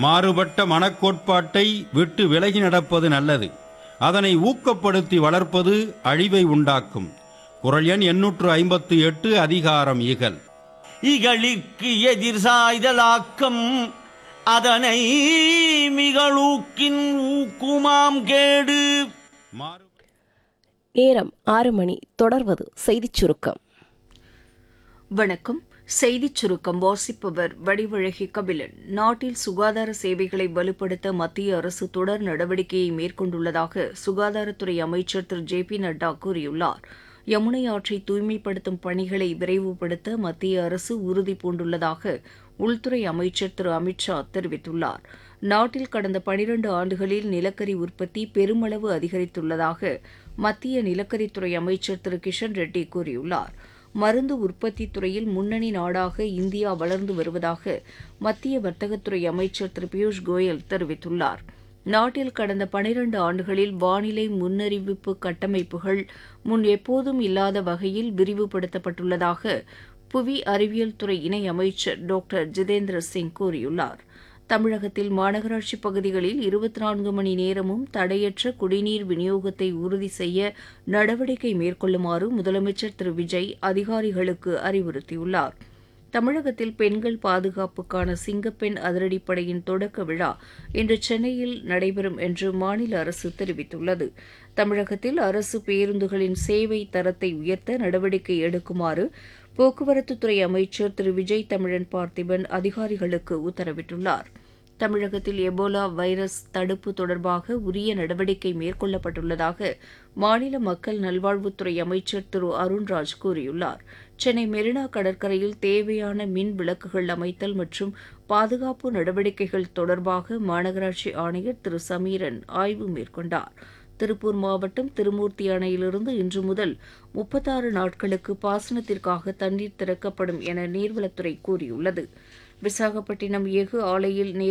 மாறுபட்ட மனக்கோட்பாட்டை விட்டு விலகி நடப்பது நல்லது அதனை ஊக்கப்படுத்தி வளர்ப்பது அழிவை உண்டாக்கும் குரல் எண் எண்ணூற்று ஐம்பத்து எட்டு அதிகாரம் இகல் இகழிக்கு எதிர் சாய்தலாக்கம் அதனை மிகளூக்கின் ஊக்குமாம் கேடு மாறு நேரம் ஆறு மணி தொடர்வது செய்திச் சுருக்கம் வணக்கம் செய்திச் சுருக்கம் வாசிப்பவர் வடிவழகி கபிலன் நாட்டில் சுகாதார சேவைகளை வலுப்படுத்த மத்திய அரசு தொடர் நடவடிக்கையை மேற்கொண்டுள்ளதாக சுகாதாரத்துறை அமைச்சர் திரு ஜே பி நட்டா கூறியுள்ளார் யமுனை ஆற்றை தூய்மைப்படுத்தும் பணிகளை விரைவுபடுத்த மத்திய அரசு உறுதி பூண்டுள்ளதாக உள்துறை அமைச்சர் திரு அமித்ஷா தெரிவித்துள்ளார் நாட்டில் கடந்த பனிரண்டு ஆண்டுகளில் நிலக்கரி உற்பத்தி பெருமளவு அதிகரித்துள்ளதாக மத்திய நிலக்கரித்துறை அமைச்சர் திரு கிஷன் ரெட்டி கூறியுள்ளார் மருந்து உற்பத்தி துறையில் முன்னணி நாடாக இந்தியா வளர்ந்து வருவதாக மத்திய வர்த்தகத்துறை அமைச்சர் திரு பியூஷ் கோயல் தெரிவித்துள்ளார் நாட்டில் கடந்த பனிரண்டு ஆண்டுகளில் வானிலை முன்னறிவிப்பு கட்டமைப்புகள் முன் எப்போதும் இல்லாத வகையில் விரிவுபடுத்தப்பட்டுள்ளதாக புவி அறிவியல் துறை இணை அமைச்சர் டாக்டர் ஜிதேந்திர சிங் கூறியுள்ளார் தமிழகத்தில் மாநகராட்சி பகுதிகளில் இருபத்தி நான்கு மணி நேரமும் தடையற்ற குடிநீர் விநியோகத்தை உறுதி செய்ய நடவடிக்கை மேற்கொள்ளுமாறு முதலமைச்சர் திரு விஜய் அதிகாரிகளுக்கு அறிவுறுத்தியுள்ளார் தமிழகத்தில் பெண்கள் பாதுகாப்புக்கான சிங்கப்பெண் அதிரடிப்படையின் தொடக்க விழா இன்று சென்னையில் நடைபெறும் என்று மாநில அரசு தெரிவித்துள்ளது தமிழகத்தில் அரசு பேருந்துகளின் சேவை தரத்தை உயர்த்த நடவடிக்கை எடுக்குமாறு போக்குவரத்துத்துறை அமைச்சர் திரு விஜய் தமிழன் பார்த்திபன் அதிகாரிகளுக்கு உத்தரவிட்டுள்ளார் தமிழகத்தில் எபோலா வைரஸ் தடுப்பு தொடர்பாக உரிய நடவடிக்கை மேற்கொள்ளப்பட்டுள்ளதாக மாநில மக்கள் நல்வாழ்வுத்துறை அமைச்சர் திரு அருண்ராஜ் கூறியுள்ளார் சென்னை மெரினா கடற்கரையில் தேவையான மின் விளக்குகள் அமைத்தல் மற்றும் பாதுகாப்பு நடவடிக்கைகள் தொடர்பாக மாநகராட்சி ஆணையர் திரு சமீரன் ஆய்வு மேற்கொண்டார் திருப்பூர் மாவட்டம் திருமூர்த்தி அணையிலிருந்து இன்று முதல் முப்பத்தாறு நாட்களுக்கு பாசனத்திற்காக தண்ணீர் திறக்கப்படும் என நீர்வளத்துறை கூறியுள்ளது விசாகப்பட்டினம் எஃகு ஆலையில் நேர்